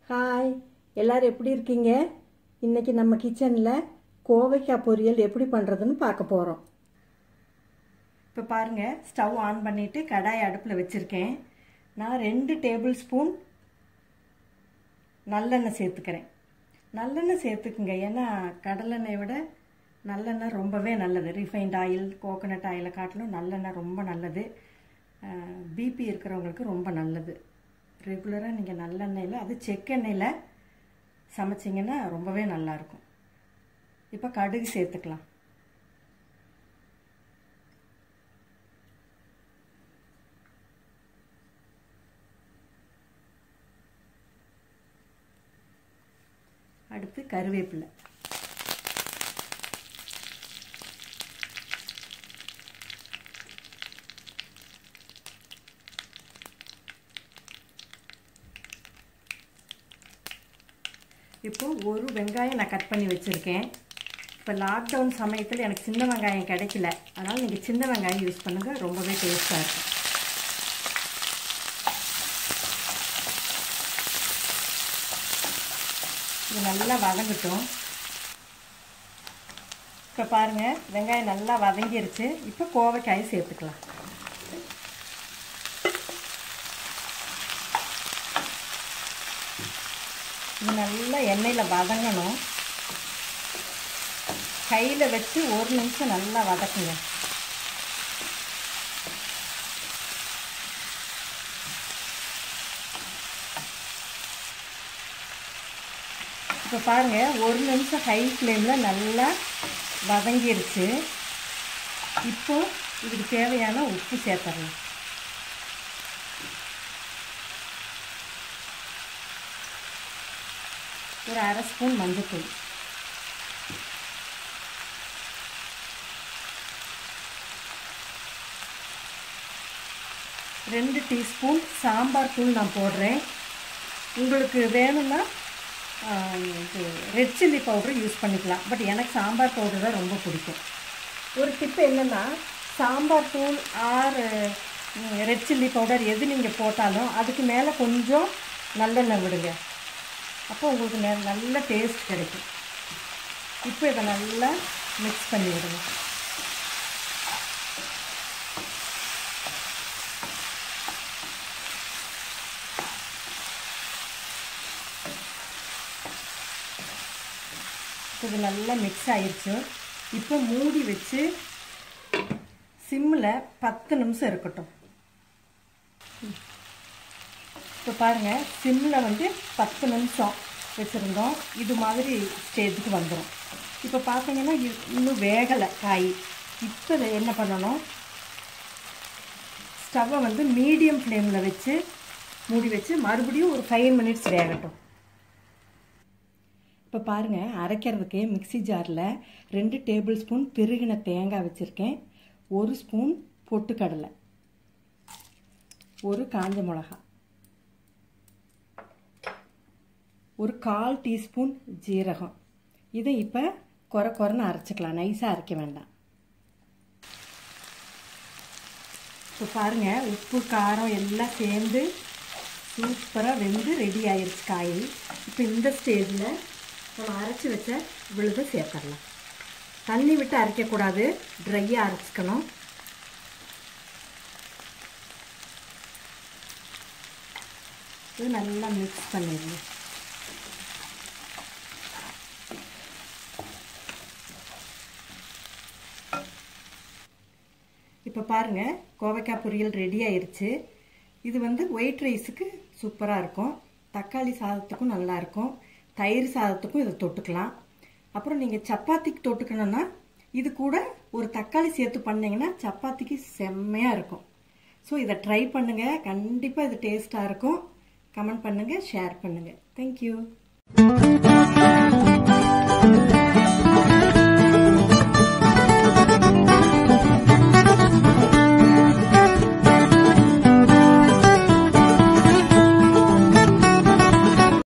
hi எல்லாரும் எப்படி இருக்கீங்க இன்னைக்கு நம்ம கிச்சனில் கோவைக்காய் பொரியல் எப்படி பண்ணுறதுன்னு பார்க்க போகிறோம் இப்போ பாருங்கள் ஸ்டவ் ஆன் பண்ணிவிட்டு கடாய் அடுப்பில் வச்சுருக்கேன் நான் ரெண்டு டேபிள் ஸ்பூன் நல்லெண்ணெய் சேர்த்துக்கிறேன் நல்லெண்ணெய் சேர்த்துக்குங்க ஏன்னா கடலெண்ணெயை விட நல்லெண்ணெய் ரொம்பவே நல்லது ரிஃபைண்ட் ஆயில் கோகனட் ஆயிலை காட்டிலும் நல்லெண்ணெய் ரொம்ப நல்லது பிபி இருக்கிறவங்களுக்கு ரொம்ப நல்லது ரெகுலராக நீங்கள் நல்லெண்ணெயில் அது செக்கெண்ணெயில் சமைச்சிங்கன்னா ரொம்பவே நல்லாயிருக்கும் இப்போ கடுகு சேர்த்துக்கலாம் அடுத்து கருவேப்பிலை இப்போ ஒரு வெங்காயம் நான் கட் பண்ணி வச்சுருக்கேன் இப்போ லாக்டவுன் சமயத்தில் எனக்கு சின்ன வெங்காயம் கிடைக்கல அதனால் நீங்கள் சின்ன வெங்காயம் யூஸ் பண்ணுங்கள் ரொம்பவே டேஸ்ட்டாக இருக்கும் இது நல்லா வதங்கட்டும் இப்போ பாருங்கள் வெங்காயம் நல்லா வதங்கிருச்சு இப்போ கோவைக்காய் சேர்த்துக்கலாம் இது நல்லா எண்ணெயில் வதங்கணும் கையில் வச்சு ஒரு நிமிஷம் நல்லா வதக்குங்க இப்போ பாருங்கள் ஒரு நிமிஷம் ஹை ஃப்ளேமில் நல்லா வதங்கிருச்சு இப்போ இதுக்கு தேவையான உப்பு சேர்த்துடலாம் ஒரு அரை ஸ்பூன் மஞ்சத்தூள் ரெண்டு டீஸ்பூன் சாம்பார் தூள் நான் போடுறேன் உங்களுக்கு வேணும்னா இது ரெட் சில்லி பவுடர் யூஸ் பண்ணிக்கலாம் பட் எனக்கு சாம்பார் பவுடர் தான் ரொம்ப பிடிக்கும் ஒரு டிப்பு என்னென்னா சாம்பார் தூள் ஆர் ரெட் சில்லி பவுடர் எது நீங்கள் போட்டாலும் அதுக்கு மேலே கொஞ்சம் நல்லெண்ணெய் விடுங்க அப்போ உங்களுக்கு நெ நல்ல டேஸ்ட் கிடைக்கும் இப்போ இதை நல்லா மிக்ஸ் பண்ணி விடுங்க இது நல்லா மிக்ஸ் ஆயிடுச்சு இப்போ மூடி வச்சு சிம்மில் பத்து நிமிஷம் இருக்கட்டும் இப்போ பாருங்கள் சிம்மில் வந்து பத்து நிமிஷம் வச்சுருந்தோம் இது மாதிரி ஸ்டேஜுக்கு வந்துடும் இப்போ பார்த்தீங்கன்னா இன்னும் வேகலை காய் இப்போ என்ன பண்ணணும் ஸ்டவ்வை வந்து மீடியம் ஃப்ளேமில் வச்சு மூடி வச்சு மறுபடியும் ஒரு ஃபைவ் மினிட்ஸ் வேகட்டும் இப்போ பாருங்கள் அரைக்கிறதுக்கு மிக்சி ஜாரில் ரெண்டு டேபிள் ஸ்பூன் பெருகின தேங்காய் வச்சுருக்கேன் ஒரு ஸ்பூன் பொட்டுக்கடலை ஒரு காஞ்ச மிளகா ஒரு கால் டீஸ்பூன் ஜீரகம் இதை இப்போ குறை குறைன்னு அரைச்சிக்கலாம் நைஸாக அரைக்க வேண்டாம் இப்போ பாருங்கள் உப்பு காரம் எல்லாம் சேர்ந்து சூப்பராக வெந்து ரெடி ஆயிடுச்சு காய் இப்போ இந்த ஸ்டேஜில் நம்ம அரைச்சி வச்ச விழுது சேர்த்துடலாம் தண்ணி விட்டு அரைக்கக்கூடாது ட்ரையாக அரைச்சிக்கணும் இது நல்லா மிக்ஸ் பண்ணிடணும் இப்போ பாருங்கள் கோவைக்காய் பொரியல் ரெடி ஆயிடுச்சு இது வந்து ஒயிட் ரைஸுக்கு சூப்பராக இருக்கும் தக்காளி சாதத்துக்கும் நல்லாயிருக்கும் தயிர் சாதத்துக்கும் இதை தொட்டுக்கலாம் அப்புறம் நீங்கள் சப்பாத்திக்கு தொட்டுக்கணும்னா இது கூட ஒரு தக்காளி சேர்த்து பண்ணிங்கன்னா சப்பாத்திக்கு செம்மையாக இருக்கும் ஸோ இதை ட்ரை பண்ணுங்கள் கண்டிப்பாக இது டேஸ்ட்டாக இருக்கும் கமெண்ட் பண்ணுங்கள் ஷேர் பண்ணுங்கள் தேங்க்யூ